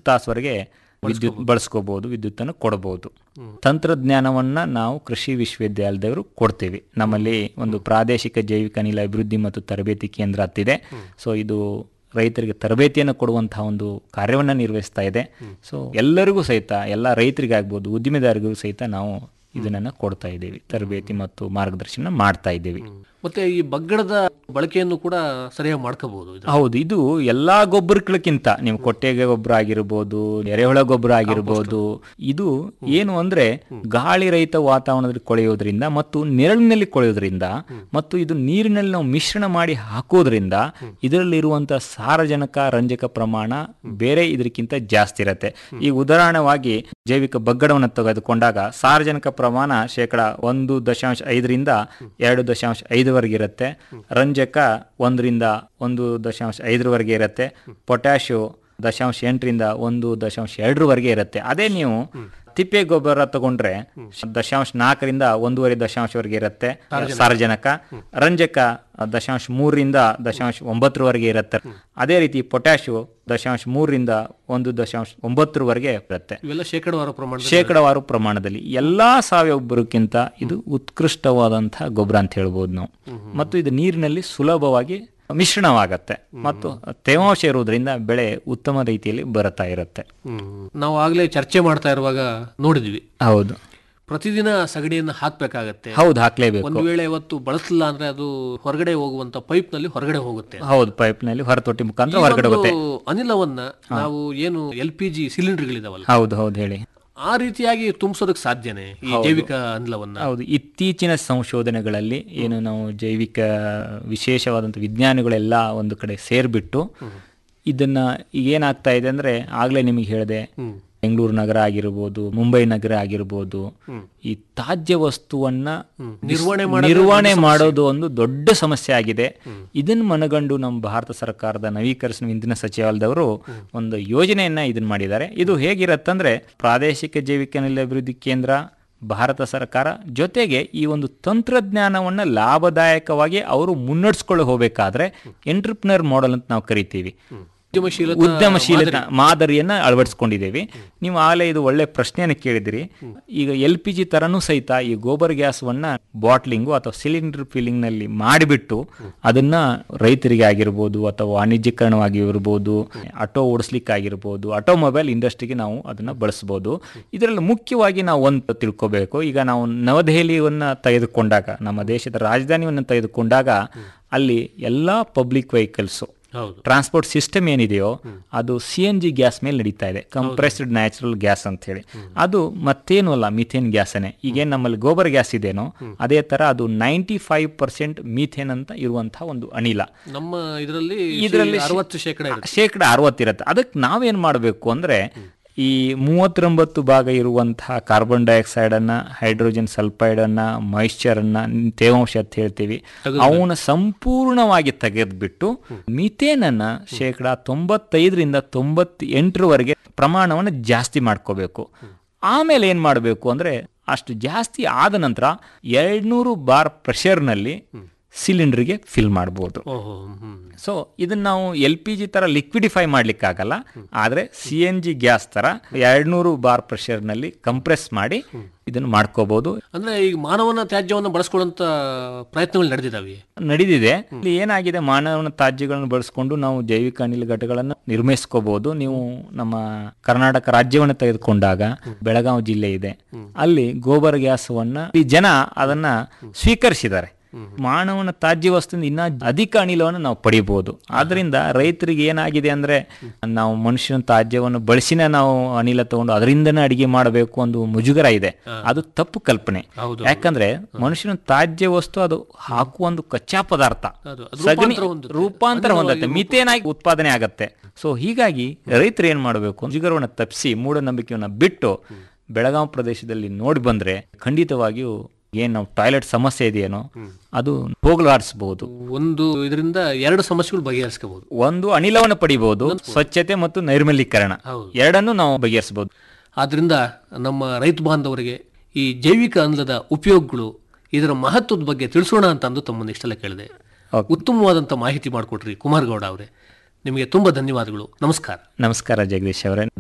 ಹತ್ತು ತಾಸುವರೆಗೆ ವಿದ್ಯುತ್ ಬಳಸ್ಕೋಬಹುದು ವಿದ್ಯುತ್ತನ್ನು ಕೊಡಬಹುದು ತಂತ್ರಜ್ಞಾನವನ್ನ ನಾವು ಕೃಷಿ ವಿಶ್ವವಿದ್ಯಾಲಯದವರು ಕೊಡ್ತೀವಿ ನಮ್ಮಲ್ಲಿ ಒಂದು ಪ್ರಾದೇಶಿಕ ಜೈವಿಕ ಅನಿಲ ಅಭಿವೃದ್ಧಿ ಮತ್ತು ತರಬೇತಿ ಕೇಂದ್ರ ಹತ್ತಿದೆ ಸೊ ಇದು ರೈತರಿಗೆ ತರಬೇತಿಯನ್ನು ಕೊಡುವಂತಹ ಒಂದು ಕಾರ್ಯವನ್ನು ನಿರ್ವಹಿಸ್ತಾ ಇದೆ ಸೊ ಎಲ್ಲರಿಗೂ ಸಹಿತ ಎಲ್ಲ ರೈತರಿಗಾಗ್ಬೋದು ಉದ್ದಿಮೆದಾರರಿಗೂ ಸಹಿತ ನಾವು ಇದನ್ನ ಕೊಡ್ತಾ ಇದ್ದೀವಿ ತರಬೇತಿ ಮತ್ತು ಮಾರ್ಗದರ್ಶನ ಮಾಡ್ತಾ ಇದ್ದೀವಿ ಮತ್ತೆ ಈ ಬಗ್ಗಡದ ಬಳಕೆಯನ್ನು ಕೂಡ ಸರಿಯಾಗಿ ಮಾಡ್ಕೋಬಹುದು ಹೌದು ಇದು ಎಲ್ಲಾ ಗೊಬ್ಬರಕ್ಕಿಂತ ನೀವು ಕೊಟ್ಟೆಗೆ ಗೊಬ್ಬರ ಆಗಿರ್ಬೋದು ಎರೆಹುಳ ಗೊಬ್ಬರ ಆಗಿರ್ಬೋದು ಇದು ಏನು ಅಂದ್ರೆ ಗಾಳಿ ರಹಿತ ವಾತಾವರಣದಲ್ಲಿ ಕೊಳೆಯೋದ್ರಿಂದ ಮತ್ತು ನೆರಳಿನಲ್ಲಿ ಕೊಳೆಯೋದ್ರಿಂದ ಮತ್ತು ಇದು ನೀರಿನಲ್ಲಿ ನಾವು ಮಿಶ್ರಣ ಮಾಡಿ ಹಾಕೋದ್ರಿಂದ ಇದರಲ್ಲಿರುವಂತ ಸಾರಜನಕ ರಂಜಕ ಪ್ರಮಾಣ ಬೇರೆ ಇದಕ್ಕಿಂತ ಜಾಸ್ತಿ ಇರುತ್ತೆ ಈ ಉದಾಹರಣವಾಗಿ ಜೈವಿಕ ಬಗ್ಗಡವನ್ನು ತೆಗೆದುಕೊಂಡಾಗ ಸಾರಜನಕ ಪ್ರಮಾಣ ಶೇಕಡ ಒಂದು ದಶಾಂಶ ಐದರಿಂದ ಎರಡು ದಶಾಂಶ ಐದರವರೆಗೆ ಇರುತ್ತೆ ರಂಜಕ ಒಂದರಿಂದ ಒಂದು ದಶಾಂಶ ಐದರವರೆಗೆ ಇರುತ್ತೆ ಪೊಟ್ಯಾಶು ದಶಾಂಶ ಎಂಟರಿಂದ ಒಂದು ದಶಾಂಶ ಎರಡರವರೆಗೆ ಇರುತ್ತೆ ಅದೇ ನೀವು ತಿಪ್ಪೆ ಗೊಬ್ಬರ ತಗೊಂಡ್ರೆ ದಶಾಂಶ ನಾಲ್ಕರಿಂದ ಒಂದೂವರೆ ದಶಾಂಶವರೆಗೆ ಇರುತ್ತೆ ಸಾರಜನಕ ರಂಜಕ ದಶಾಂಶ ಮೂರರಿಂದ ದಶಾಂಶ ಒಂಬತ್ತರವರೆಗೆ ಇರುತ್ತೆ ಅದೇ ರೀತಿ ಪೊಟ್ಯಾಶು ದಶಾಂಶ ಮೂರರಿಂದ ಒಂದು ದಶಾಂಶ ಒಂಬತ್ತರವರೆಗೆ ಇರುತ್ತೆ ಇವೆಲ್ಲ ಶೇಕಡವಾರ ಪ್ರಮಾಣ ಶೇಕಡವಾರು ಪ್ರಮಾಣದಲ್ಲಿ ಎಲ್ಲಾ ಸಾವಯವ ಗೊಬ್ಬರಕ್ಕಿಂತ ಇದು ಉತ್ಕೃಷ್ಟವಾದಂತಹ ಗೊಬ್ಬರ ಅಂತ ಹೇಳ್ಬೋದು ನಾವು ಮತ್ತು ಇದು ನೀರಿನಲ್ಲಿ ಸುಲಭವಾಗಿ ಮಿಶ್ರಣವಾಗತ್ತೆ ಮತ್ತು ತೇವಾಂಶ ಇರುವುದರಿಂದ ಬೆಳೆ ಉತ್ತಮ ರೀತಿಯಲ್ಲಿ ಬರುತ್ತಾ ಇರುತ್ತೆ ನಾವು ಆಗ್ಲೇ ಚರ್ಚೆ ಮಾಡ್ತಾ ಇರುವಾಗ ನೋಡಿದ್ವಿ ಹೌದು ಪ್ರತಿದಿನ ಸಗಣಿಯನ್ನು ಹಾಕ್ಬೇಕಾಗತ್ತೆ ಹೌದು ಹಾಕ್ಲೇಬೇಕು ಒಂದು ವೇಳೆ ಇವತ್ತು ಬಳಸಲಿಲ್ಲ ಅಂದ್ರೆ ಅದು ಹೊರಗಡೆ ಹೋಗುವಂತ ಪೈಪ್ ನಲ್ಲಿ ಹೊರಗಡೆ ಹೋಗುತ್ತೆ ಹೌದು ಪೈಪ್ ನಲ್ಲಿ ಹೊರತೊಟ್ಟಿ ಮುಖಾಂತರ ಈ ಹೊರಗಡೆ ಒಂದು ಹೋಗುತ್ತೆ ಅನಿಲವನ್ನ ನಾವು ಏನು ಎಲ್ ಪಿ ಜಿ ಸಿಲಿಂಡರ್ಗಳಿದಾವಲ್ಲ ಹೌದು ಹೌದು ಹೇಳಿ ಆ ರೀತಿಯಾಗಿ ತುಂಬಿಸೋದಕ್ಕೆ ಸಾಧ್ಯನೇ ಈ ಜೈವಿಕ ಅನಿಲವನ್ನ ಹೌದು ಇತ್ತೀಚಿನ ಸಂಶೋಧನೆಗಳಲ್ಲಿ ಏನು ನಾವು ಜೈವಿಕ ವಿಶೇಷವಾದಂಥ ವಿಜ್ಞಾನಿಗಳೆಲ್ಲ ಒಂದು ಕಡೆ ಸೇರ್ಬಿಟ್ಟು ಇದನ್ನ ಈಗ ಏನಾಗ್ತಾ ಇದೆ ಅಂದ್ರೆ ಆಗ್ಲೇ ನಿಮಗೆ ಹೇಳಿದೆ ಬೆಂಗಳೂರು ನಗರ ಆಗಿರ್ಬೋದು ಮುಂಬೈ ನಗರ ಆಗಿರ್ಬೋದು ಈ ತಾಜ್ಯ ವಸ್ತುವನ್ನ ನಿರ್ವಹಣೆ ನಿರ್ವಹಣೆ ಮಾಡೋದು ಒಂದು ದೊಡ್ಡ ಸಮಸ್ಯೆ ಆಗಿದೆ ಇದನ್ನ ಮನಗಂಡು ನಮ್ಮ ಭಾರತ ಸರ್ಕಾರದ ನವೀಕರಿಸಿದ ಇಂಧನ ಸಚಿವಾಲಯದವರು ಒಂದು ಯೋಜನೆಯನ್ನ ಇದನ್ನ ಮಾಡಿದ್ದಾರೆ ಇದು ಹೇಗಿರತ್ತಂದ್ರೆ ಪ್ರಾದೇಶಿಕ ಜೈವಿಕ ಅನಿಲ ಅಭಿವೃದ್ಧಿ ಕೇಂದ್ರ ಭಾರತ ಸರ್ಕಾರ ಜೊತೆಗೆ ಈ ಒಂದು ತಂತ್ರಜ್ಞಾನವನ್ನ ಲಾಭದಾಯಕವಾಗಿ ಅವರು ಮುನ್ನಡೆಸ್ಕೊಳ್ಳಿ ಹೋಗಬೇಕಾದ್ರೆ ಎಂಟ್ರಪ್ನರ್ ಮಾಡೆಲ್ ಅಂತ ನಾವು ಕರಿತೀವಿ ಉದ್ಯಮಶೀಲತಾ ಉದ್ಯಮಶೀಲತಾ ಮಾದರಿಯನ್ನ ಅಳವಡಿಸ್ಕೊಂಡಿದ್ದೇವೆ ನೀವು ಆಗಲೇ ಇದು ಒಳ್ಳೆ ಪ್ರಶ್ನೆಯನ್ನು ಕೇಳಿದಿರಿ ಈಗ ಎಲ್ ಪಿ ಜಿ ತರನೂ ಸಹಿತ ಈ ಗೋಬರ್ ಗ್ಯಾಸ್ವನ್ನ ಬಾಟ್ಲಿಂಗು ಅಥವಾ ಸಿಲಿಂಡರ್ ಫಿಲ್ಲಿಂಗ್ ನಲ್ಲಿ ಮಾಡಿಬಿಟ್ಟು ಅದನ್ನ ರೈತರಿಗೆ ಆಗಿರ್ಬೋದು ಅಥವಾ ವಾಣಿಜ್ಯೀಕರಣವಾಗಿ ಇರ್ಬೋದು ಆಟೋ ಓಡಿಸ್ಲಿಕ್ಕಾಗಿರ್ಬೋದು ಆಟೋಮೊಬೈಲ್ ಇಂಡಸ್ಟ್ರಿಗೆ ನಾವು ಅದನ್ನ ಬಳಸಬಹುದು ಇದರಲ್ಲಿ ಮುಖ್ಯವಾಗಿ ನಾವು ಒಂದು ತಿಳ್ಕೋಬೇಕು ಈಗ ನಾವು ನವದೆಹಲಿಯನ್ನ ತೆಗೆದುಕೊಂಡಾಗ ನಮ್ಮ ದೇಶದ ರಾಜಧಾನಿಯನ್ನು ತೆಗೆದುಕೊಂಡಾಗ ಅಲ್ಲಿ ಎಲ್ಲಾ ಪಬ್ಲಿಕ್ ವೆಹಿಕಲ್ಸು ಹೌದು ಟ್ರಾನ್ಸ್ಪೋರ್ಟ್ ಸಿಸ್ಟಮ್ ಏನಿದೆಯೋ ಅದು ಸಿ ಎನ್ ಜಿ ಗ್ಯಾಸ್ ಮೇಲೆ ನಡೀತಾ ಇದೆ ಕಂಪ್ರೆಸ್ಡ್ ನ್ಯಾಚುರಲ್ ಗ್ಯಾಸ್ ಅಂತ ಹೇಳಿ ಅದು ಮತ್ತೇನು ಅಲ್ಲ ಮಿಥೇನ್ ಗ್ಯಾಸನೇ ಈಗೇನು ನಮ್ಮಲ್ಲಿ ಗೋಬರ್ ಗ್ಯಾಸ್ ಇದೆನೋ ಅದೇ ತರ ಅದು ನೈಂಟಿ ಫೈವ್ ಪರ್ಸೆಂಟ್ ಮೀಥೇನ್ ಅಂತ ಇರುವಂತಹ ಒಂದು ಅನಿಲ ನಮ್ಮ ಇದರಲ್ಲಿ ಇದರಲ್ಲಿ ಅರವತ್ತು ಶೇಕಡ ಇರುತ್ತೆ ಶೇಕಡ ಅರವತ್ತಿರುತ್ತೆ ಅದಕ್ಕೆ ನಾವೇನ್ ಮಾಡಬೇಕು ಅಂದ್ರೆ ಈ ಮೂವತ್ತೊಂಬತ್ತು ಭಾಗ ಇರುವಂತಹ ಕಾರ್ಬನ್ ಡೈಆಕ್ಸೈಡ್ ಅನ್ನ ಹೈಡ್ರೋಜನ್ ಸಲ್ಫೈಡ್ ಅನ್ನ ಮಾಯಿಶ್ಚರ್ ಅನ್ನ ತೇವಾಂಶ ಅಂತ ಹೇಳ್ತೀವಿ ಅವನ್ನ ಸಂಪೂರ್ಣವಾಗಿ ತೆಗೆದ್ಬಿಟ್ಟು ಮಿಥೇನ್ ಅನ್ನ ಶೇಕಡ ತೊಂಬತ್ತೈದರಿಂದ ತೊಂಬತ್ತೆಂಟರವರೆಗೆ ಪ್ರಮಾಣವನ್ನು ಜಾಸ್ತಿ ಮಾಡ್ಕೋಬೇಕು ಆಮೇಲೆ ಏನ್ ಮಾಡಬೇಕು ಅಂದ್ರೆ ಅಷ್ಟು ಜಾಸ್ತಿ ಆದ ನಂತರ ಎರಡ್ನೂರು ಬಾರ್ ಪ್ರೆಷರ್ನಲ್ಲಿ ಸಿಲಿಂಡರ್ಗೆ ಫಿಲ್ ಮಾಡ್ಬೋದು ಓಹೋ ಹ್ಮ್ ಸೊ ಇದನ್ನ ನಾವು ಎಲ್ ಪಿ ಜಿ ತರ ಲಿಕ್ವಿಡಿಫೈ ಮಾಡ್ಲಿಕ್ಕಾಗಲ್ಲ ಆದ್ರೆ ಸಿ ಎನ್ ಜಿ ಗ್ಯಾಸ್ ತರ ಎರಡ್ನೂರು ಬಾರ್ ಪ್ರೆಷರ್ ನಲ್ಲಿ ಕಂಪ್ರೆಸ್ ಮಾಡಿ ಇದನ್ನು ಮಾಡ್ಕೋಬಹುದು ಅಂದ್ರೆ ಈಗ ಮಾನವನ ತ್ಯಾಜ್ಯವನ್ನು ಬಳಸ್ಕೊಳ್ಳುವಂತ ಪ್ರಯತ್ನಗಳು ನಡೆದಿದ್ದಾವೆ ನಡೆದಿದೆ ಇಲ್ಲಿ ಏನಾಗಿದೆ ಮಾನವನ ತ್ಯಾಜ್ಯಗಳನ್ನು ಬಳಸ್ಕೊಂಡು ನಾವು ಜೈವಿಕ ಅನಿಲ ಘಟಗಳನ್ನು ನಿರ್ಮಿಸ್ಕೋಬಹುದು ನೀವು ನಮ್ಮ ಕರ್ನಾಟಕ ರಾಜ್ಯವನ್ನು ತೆಗೆದುಕೊಂಡಾಗ ಬೆಳಗಾವಿ ಜಿಲ್ಲೆ ಇದೆ ಅಲ್ಲಿ ಗೋಬರ್ ಗ್ಯಾಸವನ್ನ ಈ ಜನ ಅದನ್ನ ಸ್ವೀಕರಿಸಿದ್ದಾರೆ ಮಾನವನ ತ್ಯಾಜ್ಯ ವಸ್ತುವಿಂದ ಇನ್ನ ಅಧಿಕ ಅನಿಲವನ್ನು ನಾವು ಪಡಿಬಹುದು ಆದ್ರಿಂದ ರೈತರಿಗೆ ಏನಾಗಿದೆ ಅಂದ್ರೆ ನಾವು ಮನುಷ್ಯನ ತ್ಯಾಜ್ಯವನ್ನು ಬಳಸಿನ ನಾವು ಅನಿಲ ತಗೊಂಡು ಅದರಿಂದನೇ ಅಡಿಗೆ ಮಾಡಬೇಕು ಒಂದು ಮುಜುಗರ ಇದೆ ಅದು ತಪ್ಪು ಕಲ್ಪನೆ ಹೌದು. ಯಾಕಂದ್ರೆ ಮನುಷ್ಯನ ತ್ಯಾಜ್ಯ ವಸ್ತು ಅದು ಹಾಕುವ ಒಂದು ಕಚ್ಚಾ ಪದಾರ್ಥ ಅದು- ಅದು ಸಗಣಿ ರೂಪಾಂತರ ಹೊಂದುತ್ತೆ. ರೂಪಾಂತರ ಹೊಂದತ್ತೆ ಮಿತೇನಾಗಿ ಉತ್ಪಾದನೆ ಆಗತ್ತೆ ಸೊ ಹೀಗಾಗಿ ರೈತರು ಏನ್ ಮಾಡಬೇಕು ಮುಜುಗರವನ್ನು ತಪ್ಪಿಸಿ ಮೂಢನಂಬಿಕೆಯನ್ನ ಬಿಟ್ಟು ಬೆಳಗಾವಿ ಪ್ರದೇಶದಲ್ಲಿ ನೋಡಿ ಬಂದ್ರೆ ಖಂಡಿತವಾಗಿಯೂ ಏನ್ ನಾವು ಟಾಯ್ಲೆಟ್ ಸಮಸ್ಯೆ ಇದೆಯೇನೋ ಅದು ಹೋಗಲಾಡಿಸಬಹುದು ಒಂದು ಇದರಿಂದ ಎರಡು ಸಮಸ್ಯೆಗಳು ಬಗೆಹರಿಸ್ಕೋಬಹುದು ಒಂದು ಅನಿಲವನ್ನು ಪಡಿಬಹುದು ಸ್ವಚ್ಛತೆ ಮತ್ತು ನೈರ್ಮಲೀಕರಣ ಹೌದು. ಎರಡನ್ನೂ ನಾವು ಬಗೆಹರಿಸಬಹುದು ಆದ್ರಿಂದ ನಮ್ಮ ರೈತ ಬಾಂಧವರಿಗೆ ಈ ಜೈವಿಕ ಅನಿಲದ ಉಪಯೋಗಗಳು ಇದರ ಮಹತ್ವದ ಬಗ್ಗೆ ತಿಳಿಸೋಣ ಅಂತ ಅಂದು ತಮ್ಮನ್ನು ಇಷ್ಟೆಲ್ಲ ಕೇಳಿದೆ Okay. ಉತ್ತಮವಾದಂಥ ಮಾಹಿತಿ ಮಾಡಿಕೊಟ್ರಿ ಕುಮಾರ್ ಗೌಡ ಅವರೇ ನಿಮಗೆ ತುಂಬಾ ಧನ್ಯವಾದಗಳು ನಮಸ್ಕಾರ ನಮಸ್ಕಾರ ಜಗದೀಶ್ ಅವರೇ